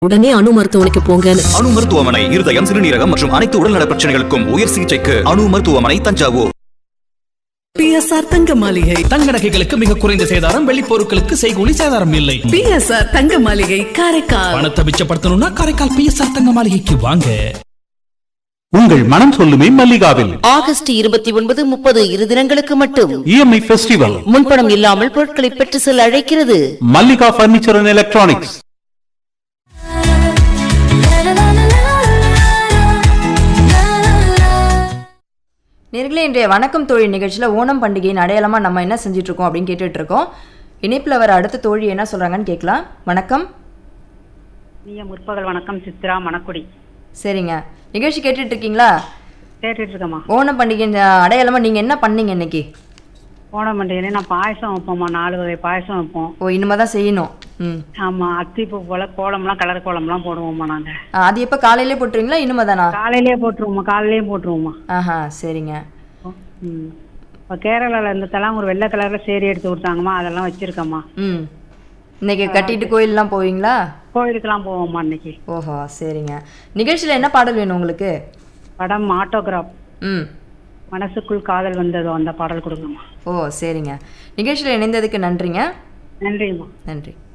உடனே அணு மருத்துவமனைக்கு போங்கன்னு அணு மருத்துவமனை இருதயம் சிறுநீரகம் மற்றும் அனைத்து உடல்நல பிரச்சனைகளுக்கும் உயர் சிகிச்சைக்கு அணு மருத்துவமனை தஞ்சாவூர் பிஎஸ்ஆர் தங்க மாளிகை தங்க நகைகளுக்கு மிக குறைந்த சேதாரம் வெள்ளி பொருட்களுக்கு செய்கூலி சேதாரம் இல்லை பிஎஸ்ஆர் தங்க மாளிகை காரைக்கால் பணத்தை மிச்சப்படுத்தணும்னா காரைக்கால் பிஎஸ்ஆர் தங்க மாளிகைக்கு வாங்க உங்கள் மனம் சொல்லுமே மல்லிகாவில் ஆகஸ்ட் இருபத்தி ஒன்பது முப்பது இரு தினங்களுக்கு மட்டும் இஎம்ஐ ஃபெஸ்டிவல் முன்பணம் இல்லாமல் பொருட்களை பெற்று செல்ல அழைக்கிறது மல்லிகா பர்னிச்சர் அண்ட் எலக்ட்ரானிக்ஸ் நேர்களே இன்றைய வணக்கம் தோழி நிகழ்ச்சியில் ஓணம் பண்டிகையின் அடையாளமாக நம்ம என்ன செஞ்சுட்டு இருக்கோம் அப்படின்னு கேட்டுட்டு இருக்கோம் இணைப்பில் வர அடுத்த தோழி என்ன சொல்கிறாங்கன்னு கேட்கலாம் வணக்கம் நீங்க முற்பகல் வணக்கம் சித்ரா மணக்குடி சரிங்க நிகழ்ச்சி கேட்டுட்டு இருக்கீங்களா கேட்டுட்டு இருக்கேம்மா ஓணம் பண்டிகையின் அடையாளமாக நீங்கள் என்ன பண்ணீங்க இன்னைக்கு ஓணம் பண்டிகையில நான் பாயசம் வைப்போம்மா நாலு வகை பாயசம் வைப்போம் ஓ இனிமே தான் செய்யணும் ம் ஆமா அத்திப்பூ போல கோலம்லாம் கலர் கோலம்லாம் போடுவோம்மா நாங்க ஆ, அது எப்போ காலையிலே போட்டுருவீங்களா இனிமே தானா காலையிலேயே போட்டுருவோம்மா காலையிலேயே போட்டுருவோம்மா ஆஹா சரிங்க ம் இப்போ கேரளால இருந்ததெல்லாம் ஒரு வெள்ளை கலர்ல சேரி எடுத்து கொடுத்தாங்கம்மா அதெல்லாம் வச்சிருக்கேம்மா ம் இன்னைக்கு கட்டிட்டு கோயிலெலாம் போவீங்களா கோயிலுக்கெல்லாம் போவோம்மா இன்னைக்கு ஓஹோ சரிங்க நிகழ்ச்சியில் என்ன பாடல் வேணும் உங்களுக்கு படம் ஆட்டோகிராஃப் ம் மனசுக்குள் காதல் வந்ததோ அந்த பாடல் கொடுங்கம்மா ஓ சரிங்க நிகழ்ச்சியில் இணைந்ததுக்கு நன்றிங்க நன்றிம்மா நன்றி